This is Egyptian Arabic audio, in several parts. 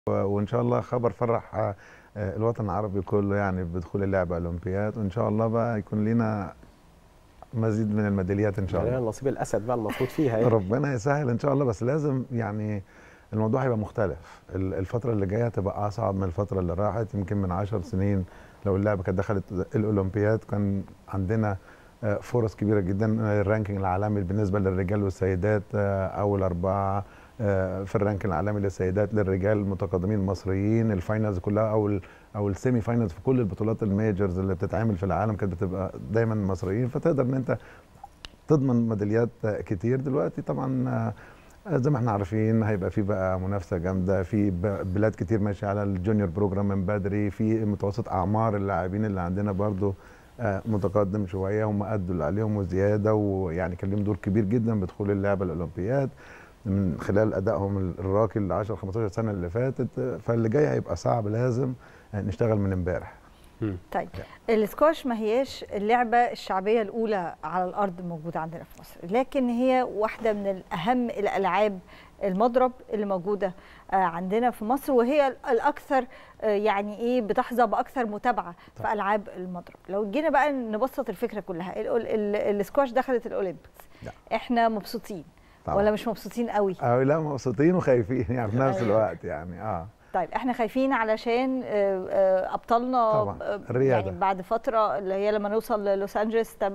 وان شاء الله خبر فرح آه، الوطن العربي كله يعني بدخول اللعبه اولمبياد وان شاء الله بقى يكون لنا مزيد من الميداليات ان شاء يعني الله نصيب الاسد بقى المفروض فيها يعني. ربنا يسهل ان شاء الله بس لازم يعني الموضوع هيبقى مختلف ال- الفتره اللي جايه هتبقى اصعب من الفتره اللي راحت يمكن من عشر سنين لو اللعبه كانت دخلت الاولمبياد كان عندنا آه، فرص كبيره جدا آه، الرانكينج العالمي بالنسبه للرجال والسيدات آه، اول اربعه آه، في الرانك العالمي للسيدات للرجال المتقدمين المصريين الفاينلز كلها او ال او السيمي فاينلز في كل البطولات الميجرز اللي بتتعمل في العالم كانت بتبقى دايما مصريين فتقدر ان انت تضمن ميداليات آه، كتير دلوقتي طبعا آه، زي ما احنا عارفين هيبقى في بقى منافسه جامده في ب- بلاد كتير ماشيه على الجونيور بروجرام من بدري في متوسط اعمار اللاعبين اللي عندنا برضو آه، متقدم شويه هم ادوا اللي عليهم وزياده ويعني كان لهم دور كبير جدا بدخول اللعبه الاولمبياد من خلال ادائهم الراقي ال 10 15 سنه اللي فاتت آه، فاللي جاي هيبقى صعب لازم آه، نشتغل من امبارح طيب السكواش ما هياش اللعبة الشعبية الأولى على الأرض موجودة عندنا في مصر لكن هي واحدة من الأهم الألعاب المضرب اللي موجودة آه، عندنا في مصر وهي الأكثر آه، يعني إيه بتحظى بأكثر متابعة في طبعا. ألعاب المضرب لو جينا بقى نبسط الفكرة كلها ال- ال- السكواش دخلت الأولمبيكس لا. إحنا مبسوطين طبعا ولا مش مبسوطين قوي أو لا مبسوطين وخايفين يعني في نفس أيوة. الوقت يعني اه طيب احنا خايفين علشان آه، آه، ابطالنا طبعاً، آه، الريادة. يعني بعد فتره اللي هي لما نوصل للوس انجلوس تم-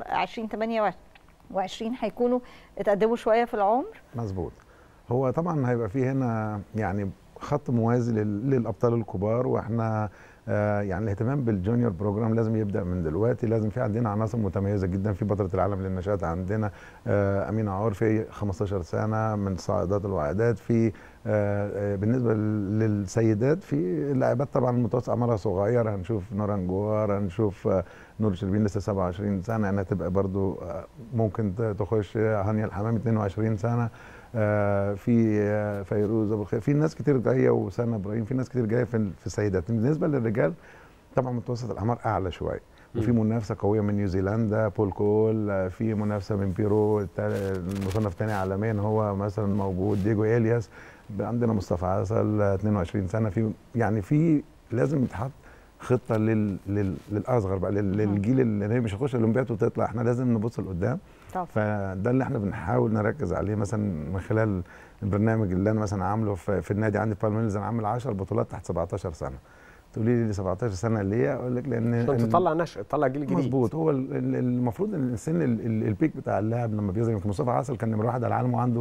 2028 هيكونوا اتقدموا شويه في العمر مظبوط هو طبعا هيبقى فيه هنا يعني خط موازي لل- للابطال الكبار واحنا آه يعني الاهتمام بالجونيور بروجرام لازم يبدا من دلوقتي لازم في عندنا عناصر متميزه جدا في بطله العالم للنشاط عندنا آه امينه عرفي 15 سنه من صاعدات الوعدات في آه آه بالنسبه لل- للسيدات في لاعبات طبعا متوسط اعمارها صغير هنشوف نوران جوار هنشوف آه نور شربين لسه 27 سنه يعني هتبقى برضو آه ممكن ت- تخش هانيا الحمام 22 سنه آه، في آه، فيروز ابو الخير في ناس كتير جايه وسنه ابراهيم في ناس كتير جايه في ال- في السيدات بالنسبه للرجال طبعا متوسط الاعمار اعلى شويه وفي منافسه قويه من نيوزيلندا بول كول آه، في منافسه من بيرو التا- المصنف الثاني عالميا هو مثلا موجود ديجو الياس عندنا مصطفى عسل آه، 22 سنه في يعني في لازم يتحط خطه لل... لل... للاصغر بقى لل... للجيل اللي هي مش هيخش الاولمبياد وتطلع احنا لازم نبص لقدام طب فده اللي احنا بنحاول نركز عليه مثلا من خلال البرنامج اللي انا مثلا عامله في, في النادي عندي في بالميلز انا عامل 10 بطولات تحت 17 سنه تقولي لي 17 سنه ليه اقول لك لان عشان إن- تطلع نشء تطلع جيل جديد مظبوط هو ال- ال- المفروض ان السن ال- ال- البيك بتاع اللاعب لما بيظهر يمكن مصطفى عسل كان نمره واحد على العالم وعنده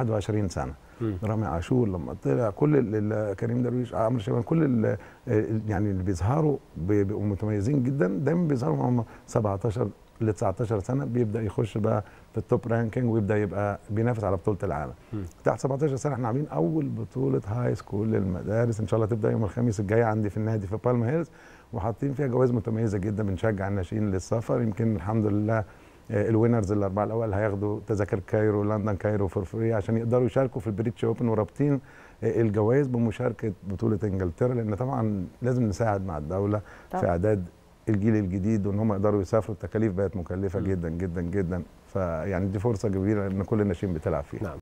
21 سنه مم. رامي عاشور لما طلع كل ال- ال- كريم درويش عمرو شيبان كل ال- ال- يعني اللي بيظهروا بيبقوا متميزين جدا دايما بيظهروا هم 17 ل 19 سنه بيبدا يخش بقى في التوب رانكينج ويبدا يبقى بينافس على بطوله العالم مم. تحت 17 سنه احنا عاملين اول بطوله هاي سكول للمدارس ان شاء الله تبدا يوم الخميس الجاي عندي في النادي في بالم هيلز وحاطين فيها جوائز متميزه جدا بنشجع الناشئين للسفر يمكن الحمد لله آه، الوينرز الاربعه الاول هياخدوا تذاكر كايرو لندن كايرو فور فري عشان يقدروا يشاركوا في البريتش اوبن ورابطين آه، الجوائز بمشاركه بطوله انجلترا لان طبعا لازم نساعد مع الدوله طبعاً. في اعداد الجيل الجديد وان هم يقدروا يسافروا التكاليف بقت مكلفه م. جدا جدا جدا فيعني دي فرصه كبيره ان كل الناشئين بتلعب فيها نعم